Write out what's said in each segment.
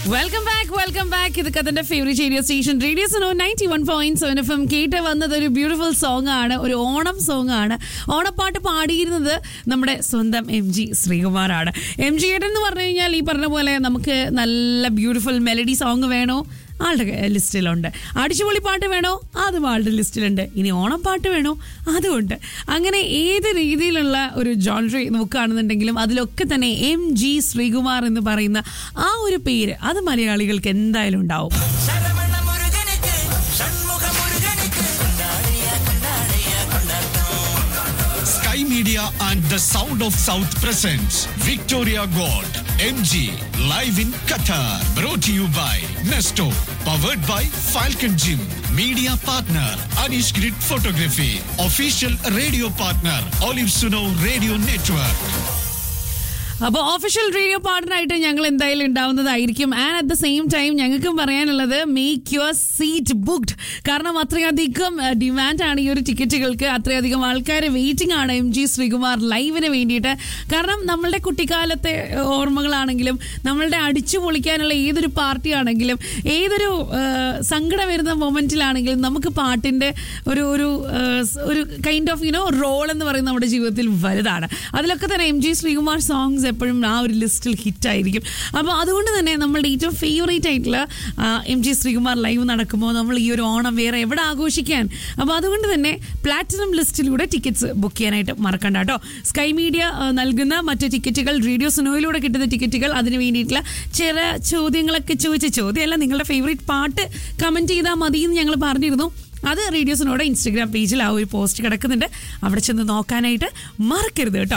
Welcome back welcome back ഇത് കഥന്റെ favourite radio station radio so ninety one point seven F M കേട്ട് വന്നത് ഒരു ബ്യൂട്ടിഫുൾ സോങ് ആണ് ഒരു ഓണം സോങ് ആണ് ഓണപ്പാട്ട് പാടിയിരുന്നത് നമ്മുടെ സ്വന്തം എം ജി ശ്രീകുമാറാണ് എം ജി ഏട്ടൻ എന്ന് പറഞ്ഞു കഴിഞ്ഞാൽ ഈ പറഞ്ഞ പോലെ നമുക്ക് നല്ല ബ്യൂട്ടിഫുൾ മെലഡി സോങ് വേണോ ആളുടെ ലിസ്റ്റിലുണ്ട് അടിച്ചുപൊളി പാട്ട് വേണോ അതും ആളുടെ ലിസ്റ്റിലുണ്ട് ഇനി ഓണപ്പാട്ട് വേണോ അതുമുണ്ട് അങ്ങനെ ഏത് രീതിയിലുള്ള ഒരു ജോൺറി നോക്കുകയാണെന്നുണ്ടെങ്കിലും അതിലൊക്കെ തന്നെ എം ജി ശ്രീകുമാർ എന്ന് പറയുന്ന ആ ഒരു പേര് അത് മലയാളികൾക്ക് എന്തായാലും ഉണ്ടാവും சரவண முருகனுக்கு சண்முக முருகனுக்கு கொண்டாடிய கொண்டாடிய கொண்டாட்டம் Sky Media and the Sound of South presents Victoria Gold MG live in Qatar. Brought to you by Nesto. Powered by Falcon Gym. Media partner Anish Grid Photography. Official radio partner Olive Suno Radio Network. അപ്പോൾ official radio പാർട്ണറായിട്ട് ഞങ്ങൾ എന്തായാലും ഉണ്ടാവുന്നതായിരിക്കും and at the same time ഞങ്ങൾക്കും പറയാനുള്ളത് make your seat booked കാരണം അത്രയധികം ഡിമാൻഡാണ് ഈ ഒരു ടിക്കറ്റുകൾക്ക് അത്രയധികം ആൾക്കാർ വെയിറ്റിംഗ് ആണ് എം ജി ശ്രീകുമാർ ലൈവിന് വേണ്ടിയിട്ട് കാരണം നമ്മളുടെ കുട്ടിക്കാലത്തെ ഓർമ്മകളാണെങ്കിലും നമ്മളുടെ അടിച്ചു പൊളിക്കാനുള്ള ഏതൊരു പാർട്ടി ആണെങ്കിലും ഏതൊരു ആ, സങ്കടം വരുന്ന മൊമെന്റിലാണെങ്കിലും നമുക്ക് പാട്ടിന്റെ ഒരു ഒരു ആ, സ് ഒരു കൈൻഡ് ഓഫ് യുനോ റോൾ എന്ന് പറയുന്നത് നമ്മുടെ ജീവിതത്തിൽ വലുതാണ് അതിലൊക്കെ തന്നെ എം ജി ശ്രീകുമാർ സോങ്സ് എപ്പോഴും ആ ഒരു ലിസ്റ്റിൽ ഹിറ്റ് ആയിരിക്കും അപ്പോൾ അതുകൊണ്ട് തന്നെ നമ്മളുടെ ഏറ്റവും ഫേവറേറ്റ് ആയിട്ടുള്ള എം ജി ശ്രീകുമാർ ലൈവ് നടക്കുമ്പോൾ നമ്മൾ ഈ ഒരു ഓണം വേറെ എവിടെ ആഘോഷിക്കാൻ അപ്പോൾ അതുകൊണ്ട് തന്നെ പ്ലാറ്റിനം ലിസ്റ്റിലൂടെ ടിക്കറ്റ്സ് ബുക്ക് ചെയ്യാനായിട്ട് മറക്കണ്ട കേട്ടോ സ്കൈ മീഡിയ ആ, നൽകുന്ന മറ്റ് ടിക്കറ്റുകൾ റേഡിയോ സുനോയിലൂടെ കിട്ടുന്ന ടിക്കറ്റുകൾ അതിന് വേണ്ടിയിട്ടുള്ള ചില ചോദ്യങ്ങളൊക്കെ ചോദിച്ച ചോദ്യമല്ല നിങ്ങളുടെ ഫേവറേറ്റ് പാട്ട് കമൻറ്റ് ചെയ്താൽ മതി എന്ന് ഞങ്ങൾ പറഞ്ഞിരുന്നു അത് റേഡിയോസിനോട് ഇൻസ്റ്റഗ്രാം പേജിൽ ആ ഒരു പോസ്റ്റ് കിടക്കുന്നുണ്ട് അവിടെ ചെന്ന് നോക്കാനായിട്ട് മറക്കരുത് കേട്ടോ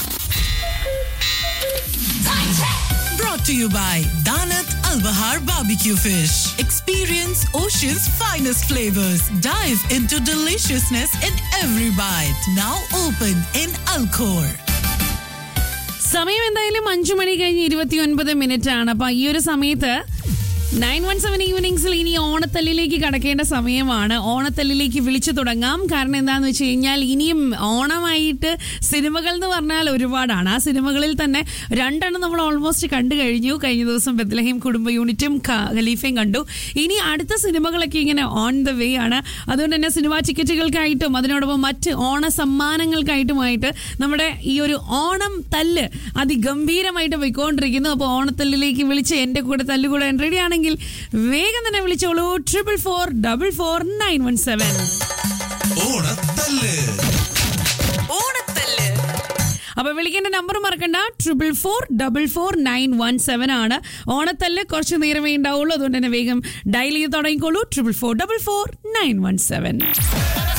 Brought to you by Danat Al Bahar Barbecue Fish. Experience Ocean's finest flavors. Dive into deliciousness in every bite. Now open in Alcor. സമയം എന്തായാലും അഞ്ചു മണി കഴിഞ്ഞ് ഇരുപത്തി ഒൻപത് മിനിറ്റ് ആണ് അപ്പൊ ഈ ഒരു സമയത്ത് നയൻ വൺ സെവൻ ഈവനിങ്സിൽ ഇനി ഓണത്തല്ലിലേക്ക് കടക്കേണ്ട സമയമാണ് ഓണത്തല്ലിലേക്ക് വിളിച്ചു തുടങ്ങാം കാരണം എന്താണെന്ന് വെച്ച് കഴിഞ്ഞാൽ ഇനിയും ഓണമായിട്ട് സിനിമകൾ എന്ന് പറഞ്ഞാൽ ഒരുപാടാണ് ആ സിനിമകളിൽ തന്നെ രണ്ടെണ്ണം നമ്മൾ ഓൾമോസ്റ്റ് കണ്ടു കഴിഞ്ഞു കഴിഞ്ഞ ദിവസം ബദ്ലഹീം കുടുംബ യൂണിറ്റും ഖ- ഖലീഫയും കണ്ടു ഇനി അടുത്ത സിനിമകളൊക്കെ ഇങ്ങനെ ഓൺ ദ വേ ആണ് അതുകൊണ്ട് തന്നെ സിനിമാ ടിക്കറ്റുകൾക്കായിട്ടും അതിനോടൊപ്പം മറ്റ് ഓണ സമ്മാനങ്ങൾക്കായിട്ടുമായിട്ട് നമ്മുടെ ഈ ഒരു ഓണം തല്ല് അതിഗംഭീരമായിട്ട് പോയിക്കൊണ്ടിരിക്കുന്നു അപ്പോൾ ഓണത്തല്ലിലേക്ക് വിളിച്ച് എൻ്റെ കൂടെ തല്ലുകൂടാൻ റെഡി ആണെങ്കിൽ വേഗം തന്നെ വിളിച്ചോളൂ triple four double four nine one seven ഓണത്തല്ല് ഓണത്തല്ല് അപ്പൊ വിളിക്കേണ്ട നമ്പർ മറക്കണ്ട triple four double four nine one seven ആണ് ഓണത്തല്ല് കുറച്ച് നേരമേ ഉണ്ടാവുള്ളൂ അതുകൊണ്ട് തന്നെ വേഗം ഡയൽ ചെയ്ത് തുടങ്ങിക്കോളൂ triple four double four nine one seven